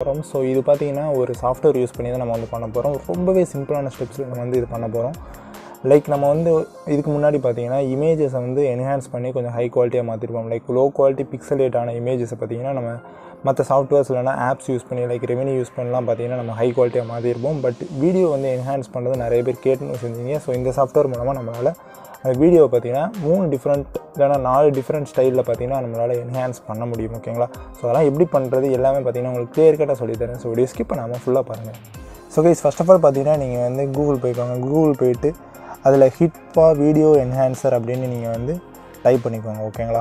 போகிறோம் ஸோ இது பார்த்தீங்கன்னா ஒரு சாஃப்ட்வேர் யூஸ் பண்ணி தான் நம்ம வந்து பண்ண போகிறோம் ரொம்பவே சிம்பிளான ஸ்டெப்ஸில் நம்ம வந்து இது பண்ண போகிறோம் லைக் நம்ம வந்து இதுக்கு முன்னாடி பார்த்தீங்கன்னா இமேஜஸை வந்து என்ஹான்ஸ் பண்ணி கொஞ்சம் ஹை குவாலிட்டியாக மாற்றிருப்போம் லைக் லோ குவாலிட்டி பிக்சலேட்டான இமேஜஸை பார்த்தீங்கன்னா நம்ம மற்ற சாஃப்ட்வேர்ஸ் இல்லைனா ஆப்ஸ் யூஸ் பண்ணி லைக் ரெவென்யூ யூஸ் பண்ணலாம் பார்த்தீங்கன்னா நம்ம ஹை குவாலிட்டியாக மாற்றிருப்போம் பட் வீடியோ வந்து என்ஹான்ஸ் பண்ணுறது நிறைய பேர் கேட்டுன்னு செஞ்சீங்க ஸோ இந்த சாஃப்ட்வேர் மூலமாக நம்மளால் அந்த வீடியோவை பார்த்தீங்கன்னா மூணு டிஃப்ரெண்ட் இல்லைனா நாலு டிஃப்ரெண்ட் ஸ்டைலில் பார்த்தீங்கன்னா நம்மளால் என்ஹான்ஸ் பண்ண முடியும் ஓகேங்களா ஸோ அதெல்லாம் எப்படி பண்ணுறது எல்லாமே பார்த்தீங்கன்னா உங்களுக்கு கிளியர் கட்டாக சொல்லித்தரேன் ஸோ வீடியோ ஸ்கிப் பண்ணாமல் ஃபுல்லாக பாருங்கள் so guys first of all பார்த்தீங்கன்னா நீங்கள் வந்து கூகுள் போய்க்கோங்க கூகுள் போயிட்டு அதில் ஹிட்பா வீடியோ என்ஹான்சர் அப்படின்னு நீங்கள் வந்து டைப் பண்ணிக்கோங்க ஓகேங்களா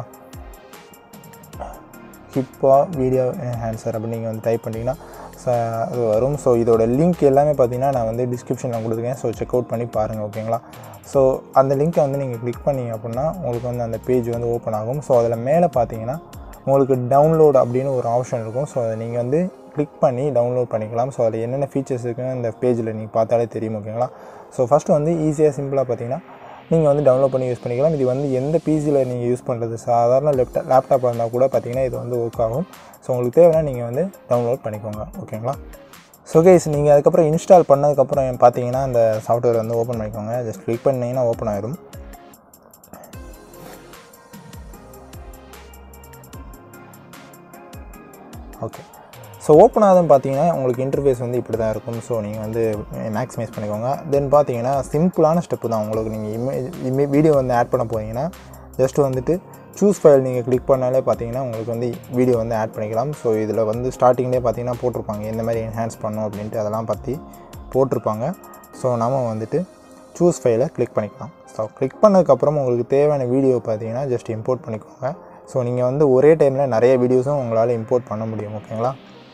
ஹிப்பா வீடியோ என்ஹான்சர் அப்படின்னு நீங்கள் வந்து டைப் பண்ணிங்கன்னா ஸோ அது வரும் ஸோ இதோட லிங்க் எல்லாமே பார்த்தீங்கன்னா நான் வந்து டிஸ்கிரிப்ஷனில் கொடுத்துருக்கேன் ஸோ செக் அவுட் பண்ணி பாருங்கள் ஓகேங்களா ஸோ அந்த லிங்க்கை வந்து நீங்கள் கிளிக் பண்ணீங்க அப்படின்னா உங்களுக்கு வந்து அந்த பேஜ் வந்து ஓப்பன் ஆகும் ஸோ அதில் மேலே பார்த்தீங்கன்னா உங்களுக்கு டவுன்லோட் அப்படின்னு ஒரு ஆப்ஷன் இருக்கும் ஸோ அதை நீங்கள் வந்து கிளிக் பண்ணி டவுன்லோட் பண்ணிக்கலாம் ஸோ அதில் என்னென்ன ஃபீச்சர்ஸ் இருக்குன்னு இந்த பேஜில் நீங்கள் பார்த்தாலே தெரியும் ஓகேங்களா ஸோ ஃபஸ்ட்டு வந்து ஈஸியாக சிம்பிளாக பார்த்தீங்கன்னா நீங்கள் வந்து டவுன்லோட் பண்ணி யூஸ் பண்ணிக்கலாம் இது வந்து எந்த பிசியில் நீங்கள் யூஸ் பண்ணுறது சாதாரண லேப்டா லேப்டாப்பாக இருந்தால் கூட பார்த்தீங்கன்னா இது வந்து ஒர்க் ஆகும் ஸோ உங்களுக்கு தேவைன்னா நீங்கள் வந்து டவுன்லோட் பண்ணிக்கோங்க ஓகேங்களா ஸோ கைஸ் நீங்கள் அதுக்கப்புறம் இன்ஸ்டால் பண்ணதுக்கப்புறம் பார்த்தீங்கன்னா அந்த சாஃப்ட்வேர் வந்து ஓப்பன் பண்ணிக்கோங்க ஜஸ்ட் கிளிக் பண்ணிங்கன்னா ஓப்பன் ஆயிடும் ஓகே ஸோ ஓப்பன் ஆகுதுன்னு பார்த்தீங்கன்னா உங்களுக்கு இன்டர்ஃபேஸ் வந்து இப்படி தான் இருக்கும் ஸோ நீங்கள் வந்து மேக்ஸிமைஸ் பண்ணிக்கோங்க தென் பார்த்தீங்கன்னா சிம்பிளான ஸ்டெப்பு தான் உங்களுக்கு நீங்கள் இமேஜ் இமே வீடியோ வந்து ஆட் பண்ண போகிறீங்கன்னா ஜஸ்ட் வந்துட்டு சூஸ் ஃபைல் நீங்கள் கிளிக் பண்ணாலே பார்த்தீங்கன்னா உங்களுக்கு வந்து வீடியோ வந்து ஆட் பண்ணிக்கலாம் ஸோ இதில் வந்து ஸ்டார்டிங்லேயே பார்த்தீங்கன்னா போட்டிருப்பாங்க எந்த மாதிரி என்ஹான்ஸ் பண்ணும் அப்படின்ட்டு அதெல்லாம் பற்றி போட்டிருப்பாங்க ஸோ நம்ம வந்துட்டு சூஸ் ஃபைலை கிளிக் பண்ணிக்கலாம் ஸோ கிளிக் பண்ணதுக்கப்புறம் உங்களுக்கு தேவையான வீடியோ பார்த்தீங்கன்னா ஜஸ்ட் இம்போர்ட் பண்ணிக்கோங்க ஸோ நீங்கள் வந்து ஒரே டைமில் நிறைய வீடியோஸும் உங்களால் இம்போர்ட் பண்ண முடியும் ஓகேங்களா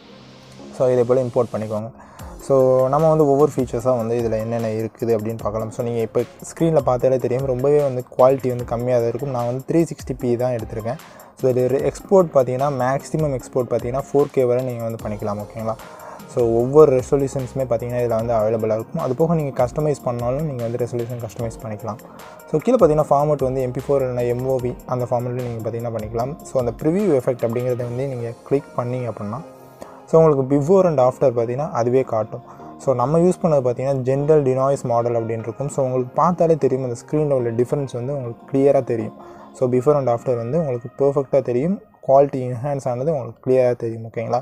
ஸோ இதே போல் இம்போர்ட் பண்ணிக்கோங்க ஸோ நம்ம வந்து ஒவ்வொரு ஃபீச்சர்ஸாக வந்து இதில் என்னென்ன இருக்குது அப்படின்னு பார்க்கலாம் ஸோ நீங்கள் இப்போ ஸ்க்ரீனில் பார்த்தாலே தெரியும் ரொம்பவே வந்து குவாலிட்டி வந்து கம்மியாக தான் இருக்கும் நான் வந்து த்ரீ சிக்ஸ்டி பி தான் எடுத்திருக்கேன் ஸோ இது எக்ஸ்போர்ட் பார்த்தீங்கன்னா மேக்ஸிமம் எக்ஸ்போர்ட் பார்த்தீங்கன்னா ஃபோர் கே வரை நீங்கள் வந்து பண்ணிக்கலாம் ஓகேங்களா ஸோ ஒவ்வொரு ரெசல்யூஷன்ஸுமே பார்த்தீங்கன்னா இதில் வந்து அவைலபிளாக இருக்கும் அது போக நீங்கள் கஸ்டமைஸ் பண்ணாலும் நீங்கள் வந்து ரெசல்யூஷன் கஸ்டமைஸ் பண்ணிக்கலாம் ஸோ கீழே பார்த்தீங்கன்னா ஃபார்மெட் வந்து எம்பி ஃபோர் இல்லைனா எம்ஓவி அந்த ஃபார்மெட்டில் நீங்கள் பார்த்தீங்கன்னா பண்ணிக்கலாம் ஸோ அந்த ப்ரிவியூ எஃபெக்ட் அப்படிங்கிறத வந்து நீங்கள் கிளிக் பண்ணிங்க அப்படின்னா ஸோ உங்களுக்கு பிஃபோர் அண்ட் ஆஃப்டர் பார்த்தீங்கன்னா அதுவே காட்டும் ஸோ நம்ம யூஸ் பண்ணது பார்த்தீங்கன்னா ஜென்ரல் டினாய்ஸ் மாடல் அப்படின்னு இருக்கும் ஸோ உங்களுக்கு பார்த்தாலே தெரியும் அந்த ஸ்க்ரீனில் உள்ள டிஃப்ரென்ஸ் வந்து உங்களுக்கு கிளியராக தெரியும் ஸோ பிஃபோர் அண்ட் ஆஃப்டர் வந்து உங்களுக்கு பர்ஃபெக்டாக தெரியும் குவாலிட்டி என்ஹான்ஸ் ஆனது உங்களுக்கு கிளியராக தெரியும் ஓகேங்களா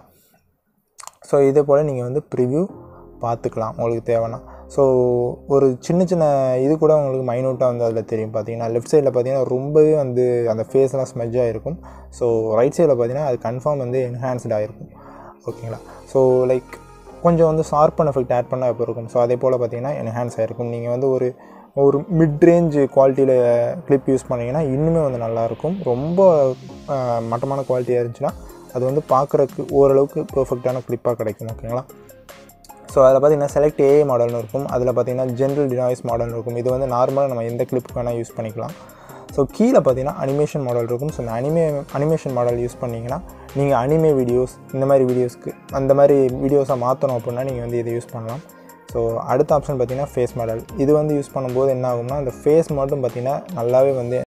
ஸோ இதே போல் நீங்கள் வந்து ப்ரிவ்யூ பார்த்துக்கலாம் உங்களுக்கு தேவைன்னா ஸோ ஒரு சின்ன சின்ன இது கூட உங்களுக்கு மைனூட்டாக வந்து அதில் தெரியும் பார்த்தீங்கன்னா லெஃப்ட் சைடில் பார்த்தீங்கன்னா ரொம்பவே வந்து அந்த ஃபேஸ்லாம் ஸ்மெஜ்ஜாக இருக்கும் ஸோ ரைட் சைடில் பார்த்தீங்கன்னா அது கன்ஃபார்ம் வந்து என்ஹான்ஸ்டாக இருக்கும் ஓகேங்களா ஸோ லைக் கொஞ்சம் வந்து ஷார்ப்பன் எஃபெக்ட் ஆட் பண்ணால் இப்போ இருக்கும் ஸோ அதே போல் பார்த்தீங்கன்னா என்ஹான்ஸ் ஆகிருக்கும் நீங்கள் வந்து ஒரு ஒரு மிட் ரேஞ்ச் குவாலிட்டியில் கிளிப் யூஸ் பண்ணிங்கன்னா இன்னுமே வந்து நல்லாயிருக்கும் ரொம்ப மட்டமான குவாலிட்டியாக இருந்துச்சுன்னா அது வந்து பார்க்குறக்கு ஓரளவுக்கு பர்ஃபெக்டான கிளிப்பாக கிடைக்கும் ஓகேங்களா ஸோ அதில் பார்த்தீங்கன்னா செலக்ட் ஏஐ மாடல்னு இருக்கும் அதில் பார்த்தீங்கன்னா ஜென்ரல் டினாய்ஸ் மாடல்னு இருக்கும் இது வந்து நார்மலாக நம்ம எந்த கிளிப்புக்கு வேணால் யூஸ் பண்ணிக்கலாம் ஸோ கீழே பார்த்தீங்கன்னா அனிமேஷன் மாடல் இருக்கும் ஸோ இந்த அனிமே அனிமேஷன் மாடல் யூஸ் பண்ணிங்கன்னா நீங்கள் அனிமே வீடியோஸ் இந்த மாதிரி வீடியோஸ்க்கு அந்த மாதிரி வீடியோஸை மாற்றணும் அப்படின்னா நீங்கள் வந்து இதை யூஸ் பண்ணலாம் ஸோ அடுத்த ஆப்ஷன் பார்த்தீங்கன்னா ஃபேஸ் மாடல் இது வந்து யூஸ் பண்ணும்போது என்ன ஆகும்னா அந்த ஃபேஸ் மட்டும் பார்த்தீங்கன்னா நல்லாவே வந்து